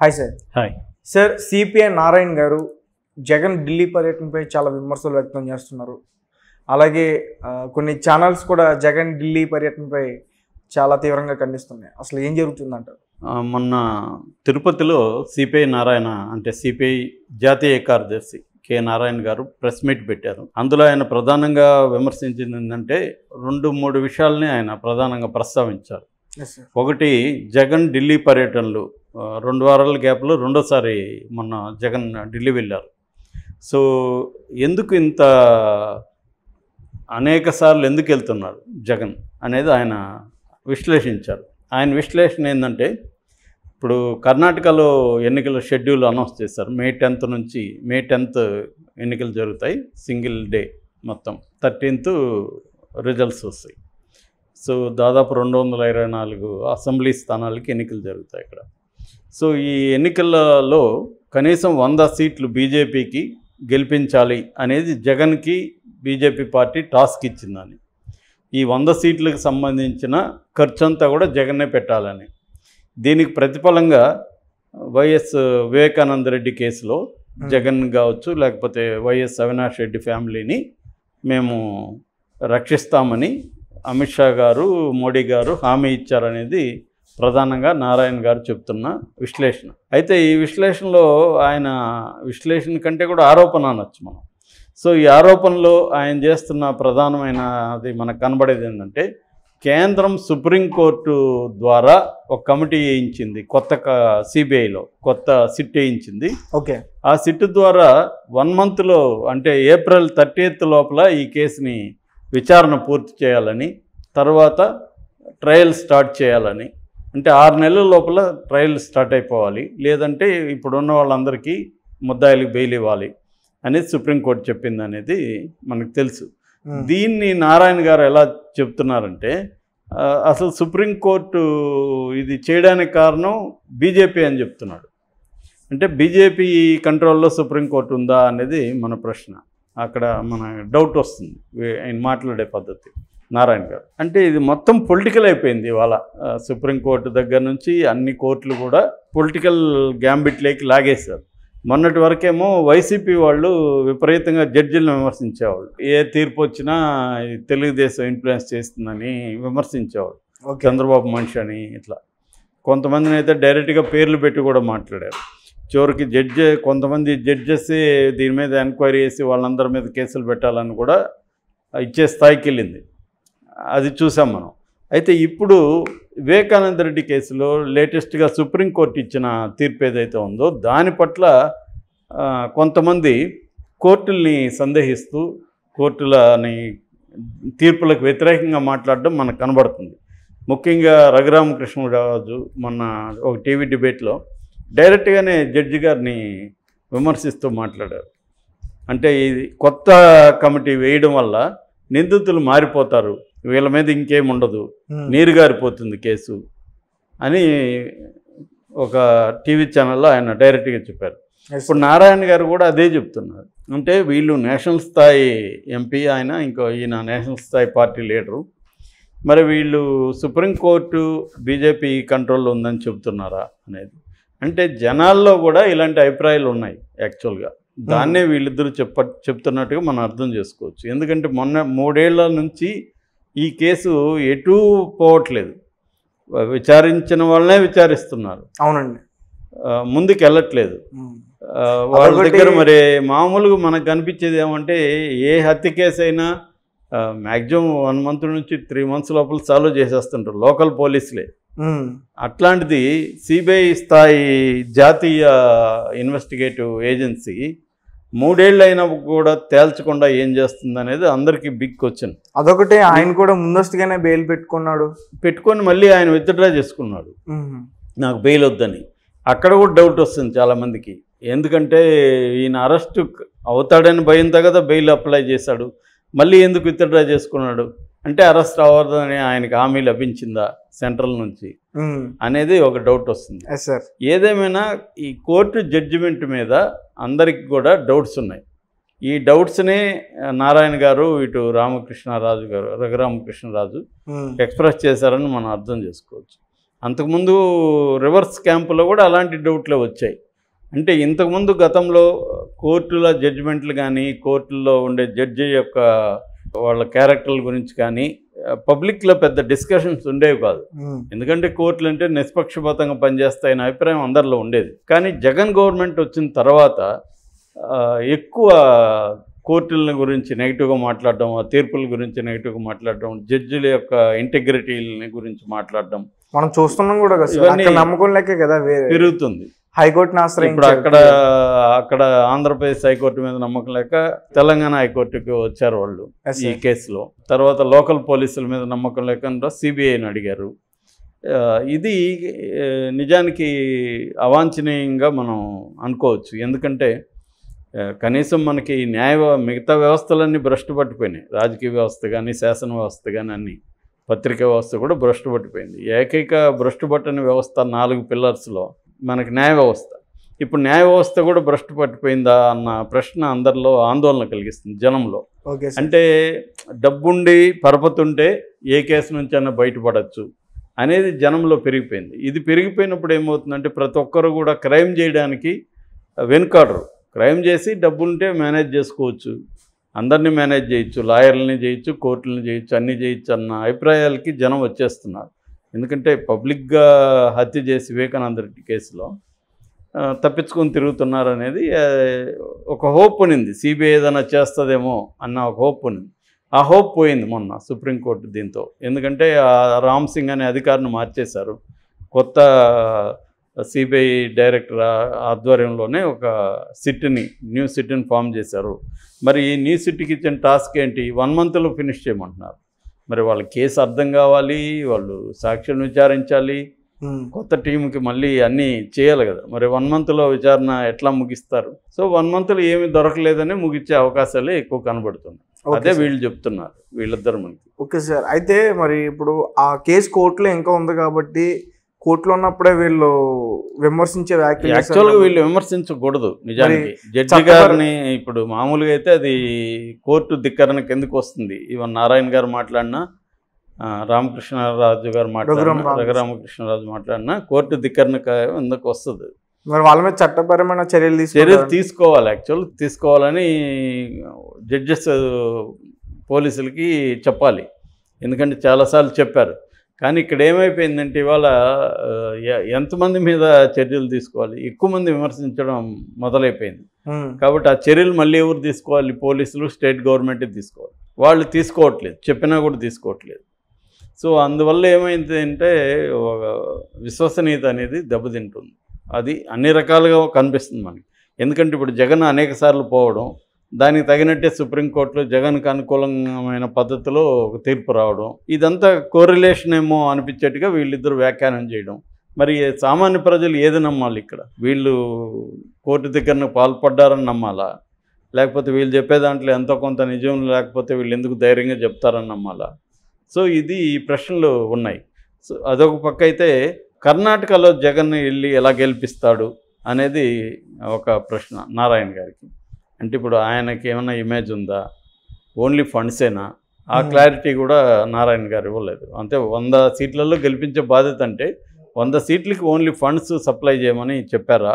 Hi sir hi sir CPI Narayana garu Jagan Delhi పర్యటనపై చాలా విమర్శలు వ్యక్తం చేస్తున్నారు అలాగే ఆ, కొన్ని ఛానల్స్ కూడా జగన్ ఢిల్లీ పర్యటనపై చాలా తీవ్రంగా ఖండిస్తున్నాయి అసలు ఏం జరుగుతుందంటారు ఆ, మొన్న తిరుపతిలో సిపిఐ నారాయణ అంటే సిపిఐ జాతీయ కార్యదర్శి కె నారాయణ గారు ప్రెస్ మీట్ పెట్టారు అందులో ఆయన ప్రధానంగా విమర్శించింది ఏంటంటే రెండు మూడు విషయాల్ని ఆయన ప్రధానంగా ప్రస్తావించారు ఎస్ సార్ ఒకటి జగన్ ఢిల్లీ పర్యటనలు ఆ, రెండు వారాల గ్యాప్లో రెండోసారి మొన్న జగన్ ఢిల్లీ వెళ్ళారు సో ఎందుకు ఇంత అనేక సార్లు ఎందుకు వెళ్తున్నారు జగన్ అనేది ఆయన విశ్లేషించారు ఆయన విశ్లేషణ ఏంటంటే ఇప్పుడు కర్ణాటకలో ఎన్నికల షెడ్యూల్ అనౌన్స్ చేశారు మే టెన్త్ నుంచి మే టెన్త్ ఎన్నికలు జరుగుతాయి సింగిల్ డే మొత్తం థర్టీన్త్ రిజల్ట్స్ వస్తాయి సో దాదాపు రెండు వందల ఇరవై నాలుగు అసెంబ్లీ స్థానాలకి ఎన్నికలు జరుగుతాయి ఇక్కడ సో ఈ ఎన్నికలలో కనీసం వంద సీట్లు బీజేపీకి గెలిపించాలి అనేది జగన్కి బీజేపీ పార్టీ టాస్క్ ఇచ్చిందని ఈ వంద సీట్లకు సంబంధించిన ఖర్చు అంతా కూడా జగన్నే పెట్టాలని దీనికి ప్రతిఫలంగా వైఎస్ వివేకానంద రెడ్డి కేసులో జగన్ కావచ్చు లేకపోతే వైఎస్ అవినాష్ రెడ్డి ఫ్యామిలీని మేము రక్షిస్తామని అమిత్ షా గారు మోడీ గారు హామీ ఇచ్చారనేది ప్రధానంగా నారాయణ గారు చెప్తున్న విశ్లేషణ అయితే ఈ విశ్లేషణలో ఆయన విశ్లేషణ కంటే కూడా ఆరోపణ అనొచ్చు మనం సో ఈ ఆరోపణలో ఆయన చేస్తున్న ప్రధానమైన అది మనకు కనబడేది ఏంటంటే కేంద్రం సుప్రీంకోర్టు ద్వారా ఒక కమిటీ వేయించింది కొత్త సిబిఐలో కొత్త సిట్ వేయించింది ఓకే ఆ సిట్ ద్వారా వన్ మంత్లో అంటే ఏప్రిల్ థర్టీఎత్ లోపల ఈ కేసుని విచారణ పూర్తి చేయాలని తర్వాత ట్రయల్ స్టార్ట్ చేయాలని అంటే ఆరు నెలల లోపల ట్రయల్ స్టార్ట్ అయిపోవాలి లేదంటే ఇప్పుడున్న వాళ్ళందరికీ ముద్దాయిలకు బెయిల్ ఇవ్వాలి అనేది సుప్రీంకోర్టు చెప్పింది అనేది మనకు తెలుసు దీన్ని నారాయణ గారు ఎలా చెప్తున్నారంటే ఆ, అసలు సుప్రీంకోర్టు ఇది చేయడానికి కారణం బీజేపీ అని చెప్తున్నాడు అంటే బీజేపీ కంట్రోల్లో సుప్రీంకోర్టు ఉందా అనేది మన ప్రశ్న అక్కడ మన డౌట్ వస్తుంది వీ- ఆయన మాట్లాడే పద్ధతి నారాయణ గారు అంటే ఇది మొత్తం పొలిటికల్ అయిపోయింది ఇవాళ ఆ, సుప్రీంకోర్టు దగ్గర నుంచి అన్ని కోర్టులు కూడా పొలిటికల్ గ్యాంబిట్లోకి లాగేశారు మొన్నటి వరకేమో వైసీపీ వాళ్ళు విపరీతంగా జడ్జిలను విమర్శించేవాళ్ళు ఏ తీర్పు వచ్చినా ఈ తెలుగుదేశం ఇన్ఫ్లుయెన్స్ చేస్తుందని విమర్శించేవాళ్ళు ఓకే చంద్రబాబు మనిషి అని ఇట్లా కొంతమందిని అయితే డైరెక్ట్గా పేర్లు పెట్టి కూడా మాట్లాడారు చివరికి జడ్జి కొంతమంది జడ్జెస్ దీని మీద ఎంక్వైరీ చేసి వాళ్ళందరి మీద కేసులు పెట్టాలని కూడా ఇచ్చే స్థాయికి వెళ్ళింది అది చూసాం మనం అయితే ఇప్పుడు వివేకానంద రెడ్డి కేసులో లేటెస్ట్గా సుప్రీంకోర్టు ఇచ్చిన తీర్పు ఏదైతే ఉందో దాని పట్ల ఆ, కొంతమంది కోర్టుల్ని సందేహిస్తూ కోర్టులని తీర్పులకు వ్యతిరేకంగా మాట్లాడడం మనకు కనబడుతుంది ముఖ్యంగా రఘురామకృష్ణరాజు మొన్న ఒక టీవీ డిబేట్లో డైరెక్ట్గానే జడ్జి గారిని విమర్శిస్తూ మాట్లాడారు అంటే ఇది కొత్త కమిటీ వేయడం వల్ల నిందితులు మారిపోతారు వీళ్ళ మీద ఇంకేం ఉండదు నీరు గారిపోతుంది కేసు అని ఒక టీవీ ఛానల్లో ఆయన డైరెక్ట్గా చెప్పారు ఇప్పుడు నారాయణ గారు కూడా అదే చెప్తున్నారు అంటే వీళ్ళు నేషనల్ స్థాయి ఎంపీ ఆయన ఇంకో ఈయన నేషనల్ స్థాయి పార్టీ లీడరు మరి వీళ్ళు సుప్రీంకోర్టు బీజేపీ కంట్రోల్లో ఉందని చెబుతున్నారా అనేది అంటే జనాల్లో కూడా ఇలాంటి అభిప్రాయాలు ఉన్నాయి యాక్చువల్గా దాన్నే వీళ్ళిద్దరూ చెప్ప చెప్తున్నట్టుగా మనం అర్థం చేసుకోవచ్చు ఎందుకంటే మొన్న మూడేళ్ల నుంచి ఈ కేసు ఎటూ పోవట్లేదు విచారించిన వాళ్ళనే విచారిస్తున్నారు అవునండి ఆ, ముందుకు వెళ్ళట్లేదు ఉమ్. ఆ, వాళ్ళ అదొకటి- దగ్గర మరి మామూలుగా మనకు కనిపించేది ఏమంటే ఏ హత్య కేసు అయినా మ్యాక్సిమం వన్ మంత్ నుంచి త్రీ మంత్స్ లోపల సాల్వ్ చేసేస్తుంటారు లోకల్ పోలీసులే ఉమ్. అట్లాంటిది సిబిఐ స్థాయి జాతీయ ఇన్వెస్టిగేటివ్ ఏజెన్సీ మూడేళ్ళు అయినా కూడా తేల్చకుండా ఏం చేస్తుంది అనేది అందరికీ బిగ్ క్వశ్చన్ అదొకటి ఆయన కూడా ముందస్తుగానే బెయిల్ పెట్టుకున్నాడు పెట్టుకొని మళ్ళీ ఆయన విత్డ్రా చేసుకున్నాడు ఉమ్. నాకు బెయిల్ వద్దని అక్కడ కూడా డౌట్ వస్తుంది చాలామందికి ఎందుకంటే ఈయన అరెస్ట్ అవుతాడని భయంతో కదా బెయిల్ అప్లై చేశాడు మళ్ళీ ఎందుకు విత్డ్రా చేసుకున్నాడు అంటే అరెస్ట్ అవ్వదని ఆయనకి హామీ లభించిందా సెంట్రల్ నుంచి ఉమ్. అనేది ఒక డౌట్ వస్తుంది ఎస్ సార్ ఏదేమైనా ఈ కోర్టు జడ్జిమెంట్ మీద అందరికి కూడా డౌట్స్ ఉన్నాయి ఈ డౌట్స్నే నారాయణ గారు ఇటు రామకృష్ణరాజు గారు రఘురామకృష్ణరాజు ఉమ్. ఎక్స్ప్రెస్ చేశారని మనం అర్థం చేసుకోవచ్చు అంతకుముందు రివర్స్ క్యాంపులో కూడా అలాంటి డౌట్లే వచ్చాయి అంటే ఇంతకుముందు గతంలో కోర్టుల జడ్జిమెంట్లు కానీ కోర్టుల్లో ఉండే జడ్జి యొక్క వాళ్ళ క్యారెక్టర్ల గురించి కానీ పబ్లిక్లో పెద్ద డిస్కషన్స్ ఉండేవి కాదు ఉమ్, ఎందుకంటే కోర్టులు అంటే నిష్పక్షపాతంగా పనిచేస్తాయనే అభిప్రాయం అందరిలో ఉండేది కానీ జగన్ గవర్నమెంట్ వచ్చిన తర్వాత ఆ, ఎక్కువ కోర్టుల గురించి నెగిటివ్గా మాట్లాడడం ఆ తీర్పుల గురించి నెగిటివ్గా మాట్లాడడం జడ్జిల యొక్క ఇంటెగ్రిటీలని గురించి మాట్లాడడం మనం చూస్తున్నాం కూడా కదా సార్. ఇవన్నీ అక్కడ నమ్మకం లేకే కదా వేరే పెరుగుతుంది హైకోర్టుని ఇప్పుడు ఆశ్రయించారు అక్కడ అక్కడ ఆంధ్రప్రదేశ్ హైకోర్టు మీద నమ్మకం లేక తెలంగాణ హైకోర్టుకి వచ్చారు వాళ్ళు Yes, ఈ sir. కేసులో తర్వాత లోకల్ పోలీసుల మీద నమ్మకం లేకుండా సిబిఐని అడిగారు ఆ, ఇది ఆ, నిజానికి అవాంఛనీయంగా మనం అనుకోవచ్చు ఎందుకంటే ఆ, కనీసం మనకి న్యాయ వ్య- మిగతా వ్యవస్థలన్నీ భ్రష్టు పట్టిపోయినాయి రాజకీయ వ్యవస్థ కానీ శాసన వ్యవస్థ కానీ అన్నీ పత్రికా వ్యవస్థ కూడా భ్రష్టు పట్టిపోయింది ఏకైక భ్రష్టు పట్టని వ్యవస్థ నాలుగు పిల్లర్స్లో మనకి న్యాయ వ్యవస్థ ఇప్పుడు న్యాయ వ్యవస్థ కూడా భ్రష్టు పట్టిపోయిందా అన్న ప్రశ్న అందరిలో ఆందోళన కలిగిస్తుంది జనంలో ఓకే సార్ అంటే డబ్బుండి పరపతుంటే ఏ కేసు నుంచి అన్నా బయటపడచ్చు అనేది జనంలో పెరిగిపోయింది ఇది పెరిగిపోయినప్పుడు ఏమవుతుందంటే ప్రతి ఒక్కరు కూడా క్రైమ్ చేయడానికి వెనుకాడరు క్రైమ్ చేసి డబ్బుంటే మేనేజ్ చేసుకోవచ్చు అందరినీ మేనేజ్ చేయొచ్చు లాయర్లని చేయొచ్చు కోర్టులని చేయొచ్చు అన్నీ చేయొచ్చు అన్న అభిప్రాయాలకి జనం వచ్చేస్తున్నారు ఎందుకంటే పబ్లిక్గా హత్య చేసి వివేకానంద రెడ్డి కేసులో ఆ, తప్పించుకొని తిరుగుతున్నారు అనేది ఆ, ఒక హోప్ ఉన్నింది సిబిఐ ఏదైనా చేస్తుందేమో అన్న ఒక హోప్ ఉన్నింది ఆ హోప్ పోయింది మొన్న సుప్రీంకోర్టు దీంతో ఎందుకంటే ఆ రామ్ సింగ్ అనే అధికారిని మార్చేశారు కొత్త సిబిఐ డైరెక్టర్ ఆ- ఆధ్వర్యంలోనే ఒక సిట్ని న్యూ సిట్ని ఫామ్ చేశారు మరి ఈ న్యూ సిట్కి ఇచ్చిన టాస్క్ ఏంటి వన్ మంత్లో ఫినిష్ చేయమంటున్నారు మరి వాళ్ళ కేసు అర్థం కావాలి వాళ్ళు సాక్ష్యం విచారించాలి ఉమ్, కొత్త టీంకి మళ్ళీ అన్నీ చేయాలి కదా మరి వన్ మంత్లో విచారణ ఎట్లా ముగిస్తారు సో వన్ మంత్లో ఏమి దొరకలేదని ముగించే అవకాశాలే ఎక్కువ కనబడుతున్నాయి ఓకే అదే సార్. వీళ్ళు చెప్తున్నారు వీళ్ళిద్దరు మనకి ఓకే సార్ అయితే మరి ఇప్పుడు ఆ కేసు కోర్టులో ఇంకా ఉంది కాబట్టి కోర్టులో ఉన్నప్పుడే వీళ్ళు విమర్శించే వ్యాఖ్యలు చేశారు యాక్చువల్గా కాబట్టి- వీళ్ళు విమర్శించకూడదు నిజానికి జడ్జి చట్టపర- గారిని ఇప్పుడు మామూలుగా అయితే అది కోర్టు ధిక్కరణ కిందకు వస్తుంది ఈవెన్ నారాయణ గారు మాట్లాడినా ఆ, రామకృష్ణరాజు గారు మాట్లాడినా రఘురామ రామకృష్ణ. రఘురామకృష్ణరాజు మాట్లాడినా కోర్టు ధిక్కరణ కిందకు వస్తుంది మరి వాళ్ళ మీద చట్టపరమైన చర్యలు చర్యలు తీసుకుంటారు తీసుకోవాలి యాక్చువల్ తీసుకోవాలని జడ్జెస్ పోలీసులకి చెప్పాలి ఎందుకంటే చాలాసార్లు చెప్పారు కానీ ఇక్కడ ఏమైపోయిందంటే ఇవాళ ఆ, ఎ- ఎంతమంది మీద చర్యలు తీసుకోవాలి ఎక్కువ మంది విమర్శించడం మొదలైపోయింది ఉమ్, కాబట్టి ఆ చర్యలు మళ్ళీ ఎవరు తీసుకోవాలి పోలీసులు స్టేట్ గవర్నమెంటే తీసుకోవాలి వాళ్ళు తీసుకోవట్లేదు చెప్పినా కూడా తీసుకోవట్లేదు సో అందువల్ల ఏమైంది అంటే ఒక విశ్వసనీయత అనేది దెబ్బతింటుంది అది అన్ని రకాలుగా కనిపిస్తుంది మనకి ఎందుకంటే ఇప్పుడు జగన్ అనేక సార్లు పోవడం దానికి తగినట్టే సుప్రీంకోర్టులో జగన్కి అనుకూలమైన పద్ధతిలో ఒక తీర్పు రావడం ఇదంతా కోరిలేషన్ ఏమో అనిపించేట్టుగా వీళ్ళిద్దరు వ్యాఖ్యానం చేయడం మరి సామాన్య ప్రజలు ఏది నమ్మాలి ఇక్కడ వీళ్ళు కోర్టు దగ్గరను పాల్పడ్డారని నమ్మాలా లేకపోతే వీళ్ళు చెప్పే దాంట్లో ఎంతో కొంత నిజం లేకపోతే వీళ్ళు ఎందుకు ధైర్యంగా చెప్తారని నమ్మాలా సో ఇది ఈ ప్రశ్నలు ఉన్నాయి సో అదొక పక్క అయితే కర్ణాటకలో జగన్ వెళ్ళి ఎలా గెలిపిస్తాడు అనేది ఒక ప్రశ్న నారాయణ గారికి అంటే ఇప్పుడు ఆయనకి ఏమైనా ఇమేజ్ ఉందా ఓన్లీ ఫండ్సేనా ఆ Hmm. క్లారిటీ కూడా నారాయణ గారు ఇవ్వలేదు అంటే వంద సీట్లలో గెలిపించే బాధ్యత అంటే వంద సీట్లకి ఓన్లీ ఫండ్స్ సప్లై చేయమని చెప్పారా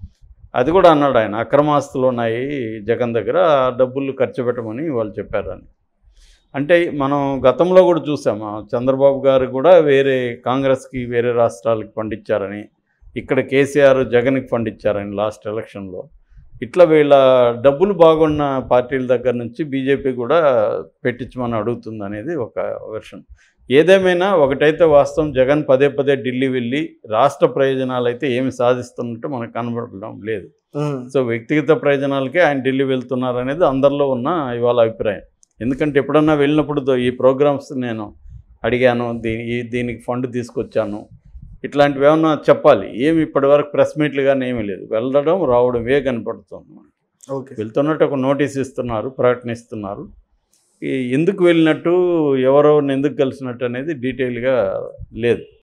అది కూడా అన్నాడు ఆయన అక్రమాస్తులు ఉన్నాయి జగన్ దగ్గర ఆ డబ్బులు ఖర్చు పెట్టమని వాళ్ళు చెప్పారని అంటే మనం గతంలో కూడా చూసాము ఆ చంద్రబాబు గారు కూడా వేరే కాంగ్రెస్కి వేరే రాష్ట్రాలకి ఫండ్ ఇచ్చారని ఇక్కడ కేసీఆర్ జగన్కి ఫండ్ ఇచ్చారని లాస్ట్ ఎలక్షన్లో ఇట్లా వీళ్ళ డబ్బులు బాగున్న పార్టీల దగ్గర నుంచి బీజేపీ కూడా పెట్టించమని అడుగుతుంది అనేది ఒక వెర్షన్ ఏదేమైనా ఒకటైతే వాస్తవం జగన్ పదే పదే ఢిల్లీ వెళ్ళి రాష్ట్ర ప్రయోజనాలు అయితే ఏమి సాధిస్తున్నట్టు మనకు కనబడడం లేదు ఉమ్, సో వ్యక్తిగత ప్రయోజనాలకే ఆయన ఢిల్లీ వెళ్తున్నారు అనేది అందరిలో ఉన్న ఇవాళ అభిప్రాయం ఎందుకంటే ఎప్పుడన్నా వెళ్ళినప్పుడు దో- ఈ ప్రోగ్రామ్స్ నేను అడిగాను దీని ఈ- దీనికి ఫండ్ తీసుకొచ్చాను ఇట్లాంటివి ఏమన్నా చెప్పాలి ఏమి ఇప్పటివరకు ప్రెస్ మీట్లు కానీ ఏమీ లేదు వెళ్ళడం రావడం ఏ కనపడుతుంది మనకి ఓకే వెళ్తున్నట్టు ఒక నోటీస్ ఇస్తున్నారు ప్రకటనిస్తున్నారు ఈ ఎందుకు వెళ్ళినట్టు ఎవరెవరిని ఎందుకు కలిసినట్టు అనేది డీటెయిల్గా లేదు